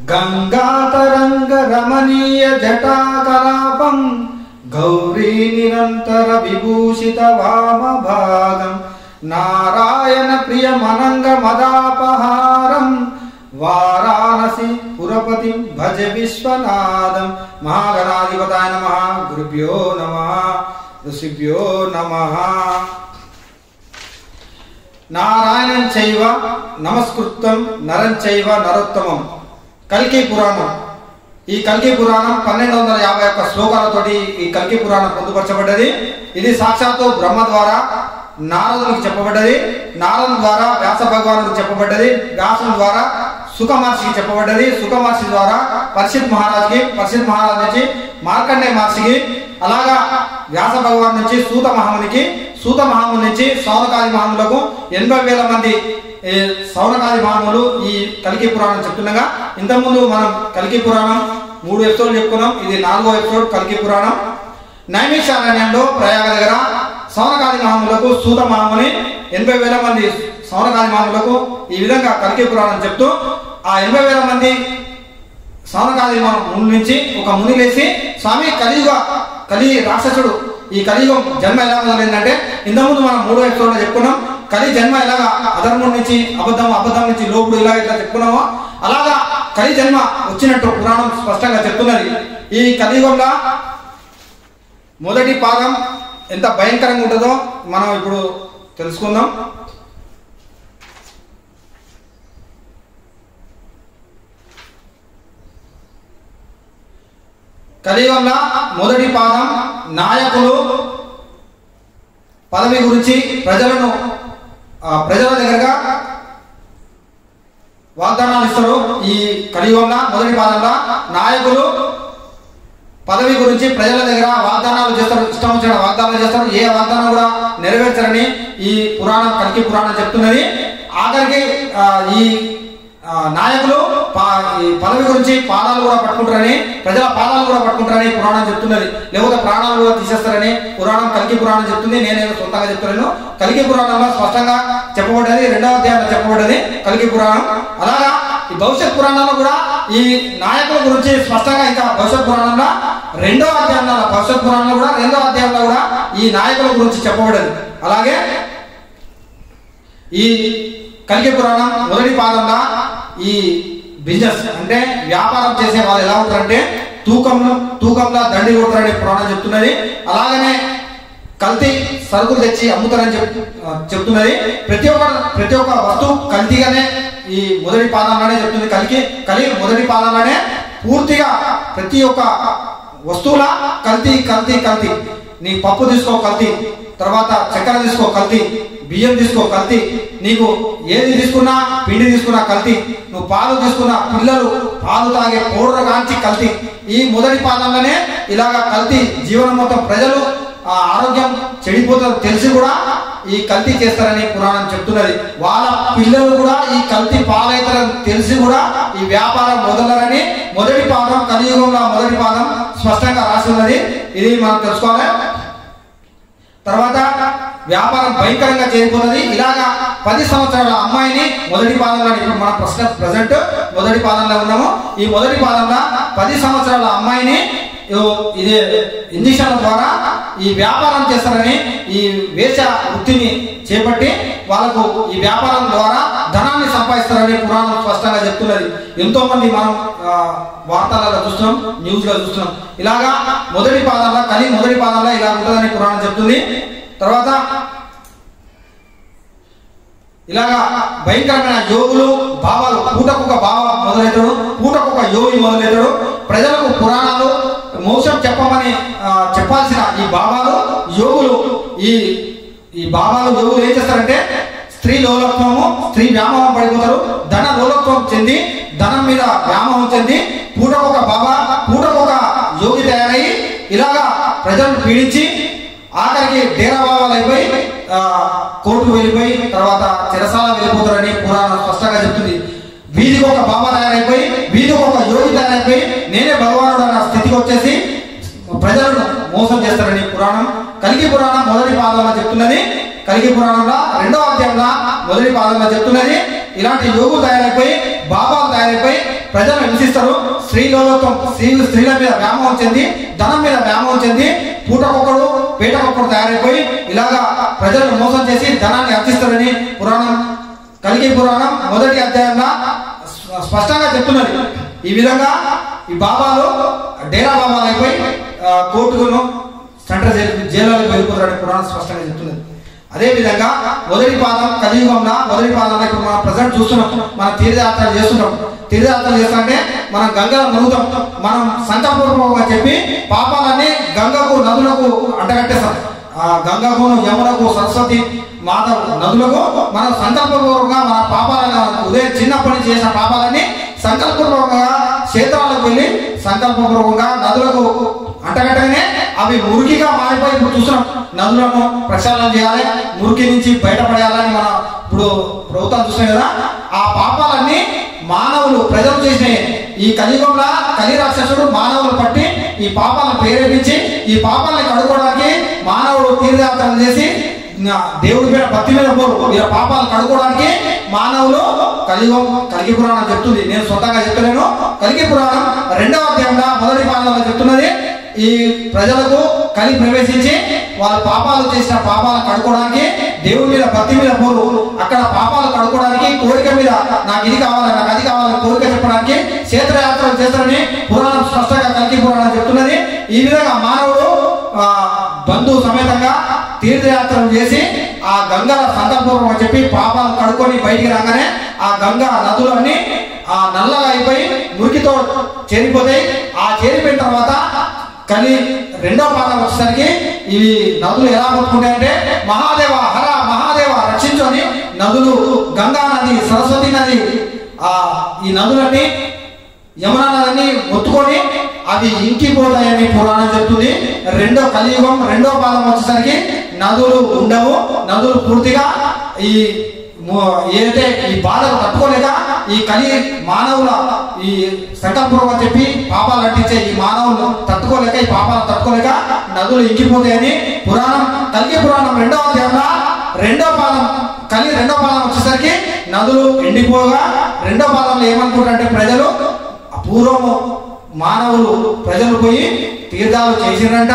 గంగాతరంగ రమణీయ జటాకలాపం గౌరీ నిరంతర విభూషిత వామ భాగం నారాయణ ప్రియ మనంగ మదాపహారం వారాణసి పురపతి భజ విశ్వనాథం మహాగణాధిపతాయ నమ గురుభ్యో నమ ఋషిభ్యో నమ నారాయణం చైవ నమస్కృతం నరం చైవ నరోత్తమం కల్కి పురాణం ఈ కల్కి పురాణం పన్నెండు వందల యాభై ఒక్క శ్లోకాలతోటి ఈ కల్కి పురాణం పొందుపరచబడ్డది ఇది సాక్షాత్తు బ్రహ్మ ద్వారా నారదునికి చెప్పబడ్డది నారదు ద్వారా వ్యాస భగవానుడికి చెప్పబడ్డది వ్యాసుని ద్వారా సుఖ మహర్షికి చెప్పబడ్డది సుఖ మహర్షి ద్వారా పరిషత్ మహారాజుకి పరిషత్ మహారాజు నుంచి మార్కండే మహర్షికి అలాగా వ్యాస భగవాన్ నుంచి సూత మహామునికి సూత మహాముని నుంచి సౌనకాది మహాములకు ఎనభై వేల మంది ఈ సౌనకాది మహాములు ఈ కలికి పురాణం చెప్తుండగా ఇంతకుముందు మనం కలికి పురాణం మూడు ఎపిసోడ్లు చెప్పుకున్నాం ఇది నాలుగో ఎపిసోడ్ కలికి పురాణం నైమిషారణ్యంలో ప్రయాగ దగ్గర సౌనకాది మహాములకు సూత మహాముని ఎనభై వేల మంది సౌనకాది మహాములకు ఈ విధంగా కలికి పురాణం చెప్తూ ఆ ఎనభై వేల మంది సౌనకాది ముని నుంచి ఒక ముని లేచి స్వామి కలియుగ కలి రాక్షసుడు ఈ కలియుగం జన్మ ఎలా మొదలైందంటే ఇంతకుముందు మనం మూడో ఎపిసోడ్లో చెప్పుకున్నాం కలి జన్మ ఎలాగా అధర్మం నుంచి అబద్ధం అబద్ధం నుంచి లోపుడు ఇలా ఇట్లా చెప్పుకున్నామో అలాగా కలి జన్మ వచ్చినట్టు పురాణం స్పష్టంగా చెప్తున్నది ఈ కలియుగంలో మొదటి పాదం ఎంత భయంకరంగా ఉంటుందో మనం ఇప్పుడు తెలుసుకుందాం కలియుగంలో మొదటి పాదం నాయకులు పదవి గురించి ప్రజలను ఆ, ప్రజల దగ్గరగా వాగ్దానాలు ఇస్తారు ఈ కలియుగంలో మొదటి పాదంలో నాయకులు పదవి గురించి ప్రజల దగ్గర వాగ్దానాలు చేస్తారు ఇష్టం వచ్చిన వాగ్దానాలు చేస్తారు ఏ వాగ్దానం కూడా నెరవేర్చరని ఈ పురాణం కలికి పురాణం చెప్తున్నది ఆఖరికి ఆ, ఈ ఆ, నాయకులు పా- ఈ పదవి గురించి పాదాలు కూడా పట్టుకుంటారని ప్రజల పాదాలు కూడా పట్టుకుంటారని పురాణం చెప్తున్నది లేకపోతే ప్రాణాలు కూడా తీసేస్తారని పురాణం కలికి పురాణం చెప్తుంది నేనేదో సొంతంగా చెప్తున్నాను కలికి పురాణంలో స్పష్టంగా చెప్పబడ్డది రెండవ అధ్యాయంలో చెప్పబడ్డది కలికి పురాణం అలాగా ఈ భవిష్యత్ పురాణంలో కూడా ఈ నాయకుల గురించి స్పష్టంగా ఇంకా భవిష్యత్ పురాణంలో రెండవ అధ్యాయంలో భవిష్యత్ పురాణంలో కూడా రెండవ అధ్యాయంలో కూడా ఈ నాయకుల గురించి చెప్పబడ్డది అలాగే ఈ కలికి పురాణం మొదటి పాదంలో ఈ బిజినెస్ అంటే వ్యాపారం చేసే వాళ్ళు ఎలా ఉంటారంటే తూకంలో తూకంలో దండి కొడతారని పురాణం చెప్తున్నది అలాగనే కల్తీ సరుకులు తెచ్చి అమ్ముతారని చెప్ చెప్తున్నది ప్రతి ఒక్క ప్రతి ఒక్క వస్తువు కల్తీగానే ఈ మొదటి పాదంలోనే చెప్తుంది కలికి కలి మొదటి పాదంలోనే పూర్తిగా ప్రతి ఒక్క వస్తువుల కల్తీ కల్తీ కల్తీ నీ పప్పు తీసుకో కల్తీ తర్వాత చక్కెర తీసుకో కల్తీ బియ్యం తీసుకో కల్తీ నీకు ఏది తీసుకున్నా పిండి తీసుకున్నా కల్తీ నువ్వు పాలు తీసుకున్నా పిల్లలు పాలు తాగే పౌడర్ కాంచి కల్తీ ఈ మొదటి పాదంలోనే ఇలాగా కల్తీ జీవనం మొత్తం ప్రజలు ఆ ఆరోగ్యం చెడిపోతుంది తెలిసి కూడా ఈ కల్తీ చేస్తారని పురాణం చెప్తున్నది వాళ్ళ పిల్లలు కూడా ఈ కల్తీ పాలవుతారని తెలిసి కూడా ఈ వ్యాపారం మొదలరని మొదటి పాదం కలియుగంలో మొదటి పాదం స్పష్టంగా రాసి ఉన్నది ఇది మనం తెలుసుకోవాలి తర్వాత వ్యాపారం భయంకరంగా చేరిపోతుంది ఇలాగా పది సంవత్సరాల అమ్మాయిని మొదటి పాదంలో ఇప్పుడు మన ప్రశ్న ప్రజెంట్ మొదటి పాదంలో ఉన్నాము ఈ మొదటి పాదంలో పది సంవత్సరాల అమ్మాయిని ఇదో- ఇది ఇంజక్షన్ల ద్వారా ఈ వ్యాపారం చేస్తారని ఈ వేష వృత్తిని చేపట్టి వాళ్ళకు ఈ వ్యాపారం ద్వారా ధనాన్ని సంపాదిస్తారని పురాణం స్పష్టంగా చెప్తున్నది ఎంతో మంది మనం ఆ, వార్తలలో చూస్తున్నాం న్యూస్ లో చూస్తున్నాం ఇలాగా మొదటి పాదంలో కలి మొదటి పాదంలో ఇలా ఉంటుందని పురాణం చెప్తుంది తర్వాత ఇలాగా భయంకరమైన యోగులు భావాలు పూటకొక భావ మొదలెత్తాడు పూటకొక యోగి మొదలెత్తాడు ప్రజలకు పురాణాలు మోసం చెప్పమని ఆ, చెప్పాల్సిన ఈ భావాలు యోగులు ఈ ఈ భావాలు యోగులు ఏం చేస్తారంటే స్త్రీ లోలత్వము స్త్రీ వ్యామోహం పడిపోతారు ధన లోలత్వం చెంది ధనం మీద వ్యామోహం చెంది పూటకొక బాబ పూటకొక యోగి తయారయ్యి ఇలాగా ప్రజలను పీడించి ఆఖరికి డేరా బాబాలు అయిపోయి ఆ, కోర్టుకు వెళ్ళిపోయి తర్వాత చెరసాల వెళ్ళిపోతారని పురాణం స్పష్టంగా చెప్తుంది వీధికి ఒక బాబా తయారైపోయి వీధికి ఒక యోగి తయారైపోయి నేనే భగవానుడు అన్న స్థితికి వచ్చేసి ప్రజలను మోసం చేస్తారని పురాణం కలిగి పురాణం మొదటి పాదంలో చెప్తున్నది కలిగి పురాణంలో రెండవ అధ్యాయంలో మొదటి పాదంలో చెప్తున్నది ఇలాంటి యోగులు తయారైపోయి బాబాలు తయారైపోయి ప్రజలను హింసిస్తారు స్త్రీలోకం స్త్రీ స్త్రీల మీద వ్యామోహం చెంది ధనం మీద వ్యామోహం చెంది పూటకొక్కడు పీటకొక్కడు తయారైపోయి ఇలాగా ప్రజలను మోసం చేసి ధనాన్ని అర్చిస్తారని పురాణం కలిగి పురాణం మొదటి అధ్యాయంలో స్ప- స్పష్టంగా చెప్తున్నది ఈ విధంగా ఈ బాబాలు డేరా బాబాలు అయిపోయి ఆ, కోర్టుకును సెంట్రల్ జైలు జైలులోకి వెళ్ళిపోతారని పురాణం స్పష్టంగా చెప్తున్నది అదే విధంగా మొదటి పాదం కలియుగంలో మొదటి పాదంలో ఇప్పుడు మనం ప్రజెంట్ చూస్తున్నాం మనం తీర్థయాత్రలు చేస్తున్నాం తీర్థయాత్రలు చేస్తుంటే మనం గంగలో మునుగుతాం మనం సంకల్పపూర్వకంగా చెప్పి పాపాలన్నీ గంగకు నదులకు అంటగట్టేస్తాం ఆ గంగకు యమునకు సరస్వతి మాత నదులకు మనం సంకల్పపూర్వకంగా మన పాపాలను ఉదయం చిన్నప్పటి నుంచి చేసిన పాపాలన్నీ సంకల్పపూర్వకంగా క్షేత్రాలకు వెళ్ళి సంకల్పపూర్వకంగా నదులకు అంటగట్టగానే అవి మురికిగా మారిపోయి ఇప్పుడు చూస్తున్నాం నదులను ప్రక్షాళన చేయాలి మురికి నుంచి బయటపడేయాలని మనం ఇప్పుడు ప్రభుత్వం చూస్తున్నాం కదా ఆ పాపాలన్నీ మానవులు ప్రజలు చేసినాయి ఈ కలియుగంలో కలి రాక్షసుడు మానవులు పట్టి ఈ పాపాలను ప్రేరేపించి ఈ పాపాలను కడుక్కోవడానికి మానవుడు తీర్థయాత్రలు చేసి నా దేవుడి మీద భక్తి మీద పోరు వీళ్ళ పాపాలు కడుక్కోవడానికి మానవులు కలియుగం కలిగి పురాణం చెప్తుంది నేను సొంతంగా చెప్తలేను కలిగి పురాణం రెండవ అధ్యాయంలో మొదటి పాదంలో చెప్తున్నది ఈ ప్రజలకు కలి ప్రవేశించి వాళ్ళ పాపాలు చేసిన పాపాలను కడుక్కోవడానికి దేవుడి మీద భక్తి మీద పోరు అక్కడ పాపాలు కడుక్కోవడానికి కోరిక మీద నాకు ఇది కావాలి నాకు అది కావాలని కోరిక చెప్పడానికి క్షేత్రయాత్రలు చేస్తారని పురాణం స్పష్టంగా కలిగి పురాణం చెప్తున్నది ఈ విధంగా మానవుడు ఆ, బంధువు సమేతంగా తీర్థయాత్రలు చేసి ఆ గంగల సంకల్పం అని చెప్పి పాపాలు కడుక్కొని బయటికి రాగానే ఆ గంగ నదులన్నీ ఆ నల్లగా అయిపోయి మురికితో చేరిపోతాయి ఆ చేరిపోయిన తర్వాత కలి రెండో పాదం వచ్చేసరికి ఇవి నదులు ఎలా మొత్తుకుంటాయంటే మహాదేవ హర మహాదేవ రక్షించు అని నదులు గంగా నది సరస్వతి నది ఆ ఈ నదులన్నీ యమునా నదిని మొత్తుకొని అవి ఇంకిపోతాయని పురాణం చెప్తుంది రెండో కలియుగం రెండో పాదం వచ్చేసరికి నదులు ఉండవు నదులు పూర్తిగా ఈ ము- ఏదైతే ఈ బాధలు తట్టుకోలేక ఈ కలి మానవుల ఈ సంకల్పం అని చెప్పి పాపాలు అంటించే ఈ మానవులు తట్టుకోలేక ఈ పాపాలు తట్టుకోలేక నదులు ఇంకిపోతాయని పురాణం కలిగి పురాణం రెండవ అధ్యాయంలో రెండో పాదం కలి రెండో పాదం వచ్చేసరికి నదులు ఎండిపోగా రెండో పాదంలో ఏమనుకుంటారంటే ప్రజలు పూర్వము మానవులు ప్రజలు పోయి తీర్థాలు చేసిరంట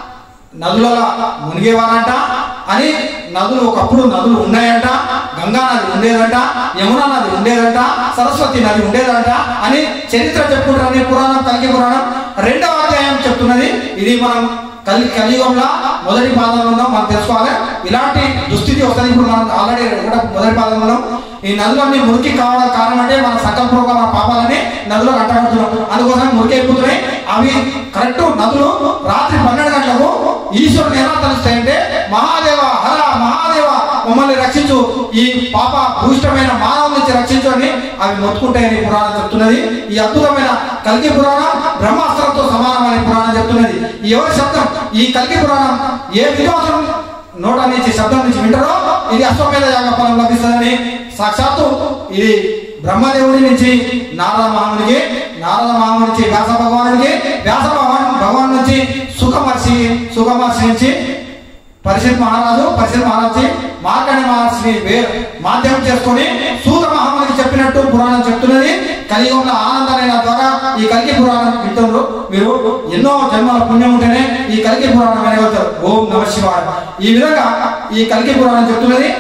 నదులలో మునిగేవారంట అని నదులు ఒకప్పుడు నదులు ఉన్నాయంట గంగా నది ఉండేదంట యమునా నది ఉండేదంట సరస్వతి నది ఉండేదంట అని చరిత్ర చెప్పుకుంటారని పురాణం కలిగి పురాణం రెండవ అధ్యాయం చెప్తున్నది ఇది మనం కలి కలియుగంలో మొదటి పాదంలో ఉన్నాం మనం తెలుసుకోవాలి ఇలాంటి దుస్థితి వస్తుంది ఇప్పుడు మనం ఆల్రెడీ కూడా మొదటి పాదంలో ఉన్నాం ఈ నదులన్నీ మురికి కావడం కారణం అంటే మన సంకల్పంగా మన పాపాలని నదులో అంటగడుతున్నాం అందుకోసం మురికి అయిపోతున్నాయి అవి కరెక్ట్ నదులు రాత్రి పన్నెండు గంటలకు ఈశ్వరుని ఎలా తలుస్తాయంటే మహాదేవ హర మహాదేవ మమ్మల్ని రక్షించు ఈ పాప భూయిష్టమైన మానవుల నుంచి రక్షించు అని అవి మొత్తుకుంటాయని పురాణం చెప్తున్నది ఈ అద్భుతమైన కలిగి పురాణం బ్రహ్మాస్త్రంతో సమానమని పురాణం చెప్తున్నది ఈ ఎవరి శబ్దం ఈ కలిగి పురాణం ఏ విశ్వాసం నోట నుంచి శబ్దం నుంచి వింటారో ఇది అశ్వమేధ యాగ ఫలం లభిస్తుందని సాక్షాత్తు ఇది బ్రహ్మదేవుడి నుంచి నారద మహామునికి నారద మహాముని నుంచి వ్యాస భగవానుడికి వ్యాస భగవాన్ భగవాన్ నుంచి సుఖమర్షి సుఖమర్షి నుంచి పరిషత్ మహారాజు పరిషత్ మహారాజు మార్కండ మహర్షిని వేరు మాధ్యమం చేసుకొని సూత మహామునికి చెప్పినట్టు పురాణం చెప్తున్నది కలియుగంలో ఆనందమైన ద్వారా ఈ కలిగి పురాణం వింటున్నారు మీరు ఎన్నో జన్మల పుణ్యం ఉంటేనే ఈ కలిగి పురాణం వినగలుగుతారు ఓం నమ శివాయ ఈ విధంగా ఈ కలిగి పురాణం చెప్తున్నది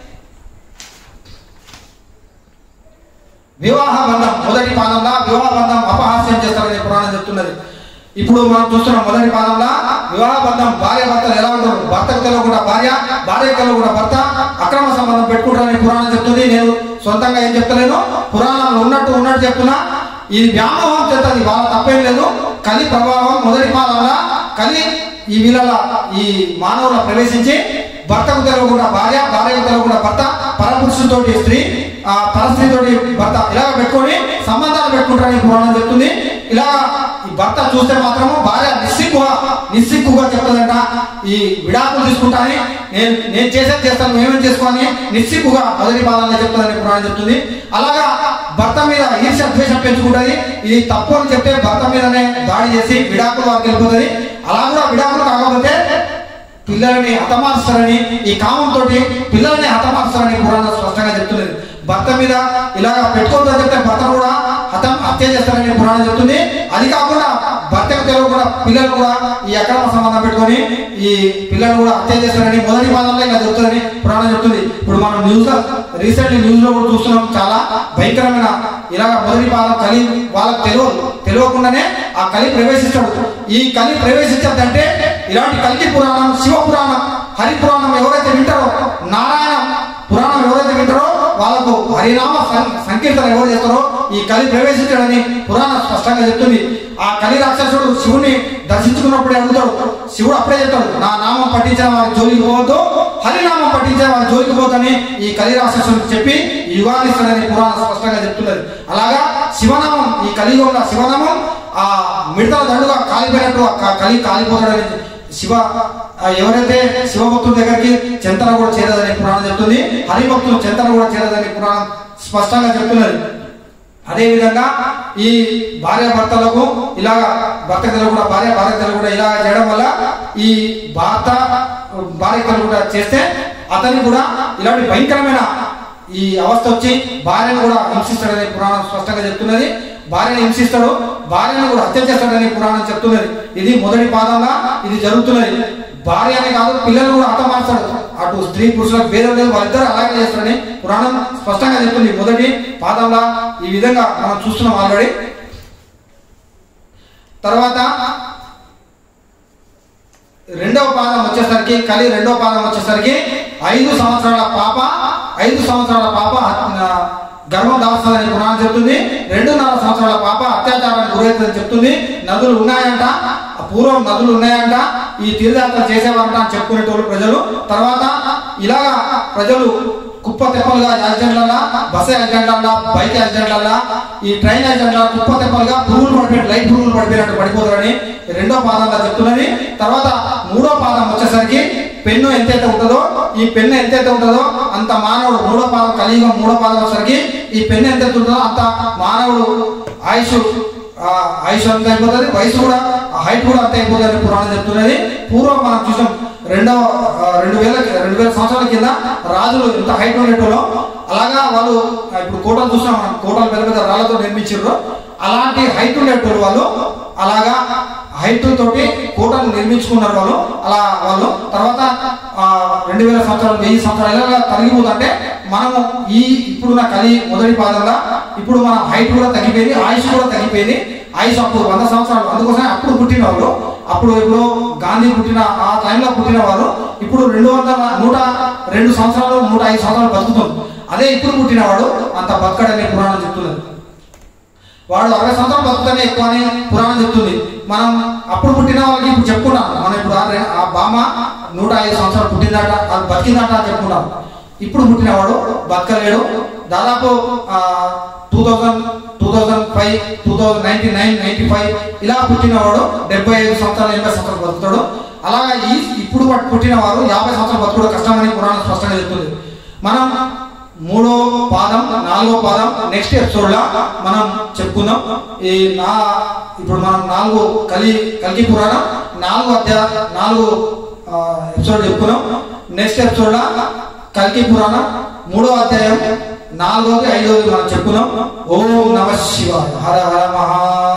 వివాహ బంధం మొదటి పాదంలో వివాహ బంధం అపహాస్యం చేస్తారని పురాణం చెప్తున్నది ఇప్పుడు మనం చూస్తున్నాం మొదటి పాదంలో వివాహ బంధం భార్య భర్తలు ఎలా ఉంటారు భర్తకు తెలియకుండా భార్య భార్యకు తెలియకుండా భర్త అక్రమ సంబంధం పెట్టుకుంటారని పురాణం చెప్తుంది నేను సొంతంగా ఏం చెప్తలేను పురాణంలో ఉన్నట్టు ఉన్నట్టు చెప్తున్నా ఇది వ్యామోహం చెప్తుంది వాళ్ళ తప్పేం లేదు కలి ప్రభావం మొదటి పాదంలో కలి ఈ వీళ్ళ ఈ మానవుల ప్రవేశించి భర్తకు తెలియకుండా భార్య భార్యకు తెలియకుండా భర్త పరపురుషుతోటి స్త్రీ ఆ పరస్త్రీతోటి భర్త ఇలా పెట్టుకొని సంబంధాలు పెట్టుకుంటారని పురాణం చెప్తుంది ఇలా ఈ భర్త చూస్తే మాత్రము భార్య నిస్సిగ్గుగా నిస్సిగ్గుగా చెప్తుందంట ఈ విడాకులు తీసుకుంటాని నేను నేను చేసేది చేస్తాను మేమేం చేసుకోని నిస్సిగ్గుగా మొదటి పాదాల్లో చెప్తుందని పురాణం చెప్తుంది అలాగా భర్త మీద ఈర్ష్య ద్వేషం పెంచుకుంటది ఇది తప్పు అని చెప్తే భర్త మీదనే దాడి చేసి విడాకులు వారికి వెళ్ళిపోతుంది అలా కూడా విడాకులు కాకపోతే పిల్లల్ని హతమారుస్తారని ఈ కామంతో పిల్లల్ని హతమారుస్తారని పురాణం స్పష్టంగా చెప్తున్నది భర్త మీద ఇలాగ పెట్టుకోవద్దని చెప్తే భర్త కూడా హతం హత్య చేస్తారని పురాణం చెప్తుంది అది కాకుండా భర్తకు తెలియదు కూడా పిల్లలు కూడా ఈ అక్రమ సంబంధం పెట్టుకొని ఈ పిల్లలు కూడా హత్య చేస్తారని మొదటి పాదంలో ఇలా చెప్తుందని పురాణం చెప్తుంది ఇప్పుడు మనం న్యూస్ లో రీసెంట్లీ న్యూస్ లో కూడా చూస్తున్నాం చాలా భయంకరమైన ఇలాగ మొదటి పాదం కలి వాళ్ళకి తెలియదు తెలియకుండానే ఆ కలి ప్రవేశిస్తాడు ఈ కలి ప్రవేశించద్దంటే ఇలాంటి కలికి పురాణం శివ పురాణం హరి పురాణం ఎవరైతే వింటారో నారాయణ పురాణం ఎవరైతే వింటారో వాళ్ళకు హరినామ సం- సంకీర్తన ఎవరు చేస్తారో ఈ కలి ప్రవేశించాడని పురాణం స్పష్టంగా చెప్తుంది ఆ కలి రాక్షసుడు శివుని దర్శించుకున్నప్పుడే అడుగుతాడు శివుడు అప్పుడే చెప్తాడు నా నామం పట్టించిన వారి జోలికి పోవద్దు హరినామం పట్టించిన వారి జోలికి పోవద్దని ఈ కలి రాక్షసుడికి చెప్పి ఈ యుగాన్ని ఇస్తాడని పురాణం స్పష్టంగా చెప్తున్నది అలాగా శివనామం ఈ కలియుగంలో శివనామం ఆ మిడతల దండుగా కాలిపోయినట్టు ఆ క- కలి కాలిపోతాడని శివ ఆ ఎవరైతే శివభక్తుల దగ్గరికి చెంతన కూడా చేరదని పురాణం చెప్తుంది హరిభక్తులు చెంతన కూడా చేరదని పురాణం స్పష్టంగా చెప్తున్నది అదే విధంగా ఈ భార్య భర్తలకు ఇలాగా భర్త కూడా భార్య భార్య కూడా ఇలాగ చేయడం వల్ల ఈ భర్త భార్య కూడా చేస్తే అతనికి కూడా ఇలాంటి భయంకరమైన ఈ అవస్థ వచ్చి భార్యను కూడా హింసిస్తాడని పురాణం స్పష్టంగా చెప్తున్నది భార్యను హింసిస్తాడు భార్యను కూడా హత్య చేస్తాడని పురాణం చెప్తున్నది ఇది మొదటి పాదంగా ఇది జరుగుతున్నది భార్య అనే కాదు పిల్లలు కూడా హతమారుస్తాడు అటు స్త్రీ పురుషులకు భేదం లేదు వాళ్ళిద్దరు అలాగే చేస్తారని పురాణం స్పష్టంగా చెప్తుంది మొదటి పాదంలో ఈ విధంగా మనం చూస్తున్నాం ఆల్రెడీ తర్వాత రెండవ పాదం వచ్చేసరికి కలి రెండవ పాదం వచ్చేసరికి ఐదు సంవత్సరాల పాప ఐదు సంవత్సరాల పాప ఆ, గర్భం దాల్స్తుందని పురాణం చెప్తుంది రెండున్నర సంవత్సరాల పాప అత్యాచారానికి గురవుతుందని చెప్తుంది నదులు ఉన్నాయంట ఆ పూర్వం నదులు ఉన్నాయంట ఈ తీర్థయాత్ర చేసేవారంట అని చెప్పుకునేటోళ్ళు ప్రజలు తర్వాత ఇలాగా ప్రజలు కుప్ప తెప్పలుగా యాక్సిడెంట్లల్లా బస్సు యాక్సిడెంట్లల్లా బైక్ యాక్సిడెంట్లల్లా ఈ ట్రైన్ యాక్సిడెంట్ల కుప్ప తెప్పలుగా పురుగులు పడిపోయి లైట్ పురుగులు పడిపోయినట్టు పడిపోతారని రెండో పాదంలో చెప్తున్నది తర్వాత మూడో పాదం వచ్చేసరికి పెన్ను ఎంతైతే ఉంటుందో ఈ పెన్ను ఎంతైతే ఉంటుందో అంత మానవుడు మూడో పాదం కలియుగం మూడో పాదం వచ్చేసరికి ఈ పెన్ను ఎంతైతే ఉంటుందో అంత మానవుడు ఆయుష్ ఆ ఆయుష్ అంత అయిపోతుంది వయసు కూడా హైట్ కూడా అంత అయిపోతుంది అని పురాణం చెప్తున్నది పూర్వం మనం చూసాం రెండో ఆ, రెండు వేల రెండు వేల సంవత్సరాల కింద రాజులు ఎంత హైట్ ఉండేటోలో అలాగా వాళ్ళు ఆ, ఇప్పుడు కోటలు చూసాం మనం కోటలు పెద్ద పెద్ద రాళ్లతో నిర్మించారు అలాంటి హైట్ ఉండేటోళ్ళు వాళ్ళు అలాగా హైట్ తోటి కోటలు నిర్మించుకున్నారు వాళ్ళు అలా వాళ్ళు తర్వాత ఆ, రెండు వేల సంవత్సరాలు వెయ్యి సంవత్సరాలు ఇలా తరిగిపోతుంటే మనము ఈ ఇప్పుడున్న కలి మొదటి పాదంలో ఇప్పుడు మన హైట్ కూడా తగ్గిపోయింది ఆయుష్ కూడా తగ్గిపోయింది ఆయుష్ అప్పుడు వంద సంవత్సరాలు అందుకోసం అప్పుడు పుట్టిన వాళ్ళు అప్పుడు ఇప్పుడు గాంధీ పుట్టిన ఆ టైంలో పుట్టిన వారు ఇప్పుడు రెండు వందల నూట రెండు సంవత్సరాలు నూట ఐదు సంవత్సరాలు బతుకుతుంది అదే ఇప్పుడు పుట్టినవాడు అంత బతకడని పురాణం చెప్తున్నది వాడు అరవై సంవత్సరాలు బతుకుతానే ఎక్కువ అని పురాణం చెప్తుంది మనం అప్పుడు పుట్టిన వాళ్ళకి ఇప్పుడు చెప్పుకున్నాం మనం ఇప్పుడు ఆ రె- ఆ బామ్మ నూట ఐదు సంవత్సరాలు పుట్టిందట అది బతికిందట అని చెప్పుకున్నాం ఇప్పుడు పుట్టినవాడు బతకలేడు దాదాపు two thousand two thousand five two thousand ninety nine ninety five ఇలా పుట్టినవాడు డెబ్బై ఐదు సంవత్సరాలు ఎనభై సంవత్సరాలు బతుకుతాడు అలాగా ఈ ఇప్పుడు పట్టు పుట్టిన వారు యాభై సంవత్సరాలు బతుకుడు కష్టమని పురాణం స్పష్టంగా చెప్తుంది మనం మూడో పాదం నాలుగో పాదం నెక్స్ట్ ఎపిసోడ్ లో మనం చెప్పుకుందాం ఈ నా ఇప్పుడు మనం నాలుగు కలి కలికి పురాణం నాలుగు అధ్యాయ నాలుగు ఎపిసోడ్ చెప్పుకున్నాం నెక్స్ట్ ఎపిసోడ్ లో కల్కి పురాణం మూడో అధ్యాయం నాలుగోది ఐదోది మనం చెప్పుకున్నాం ఓం నమ శివాయ హర హర మహా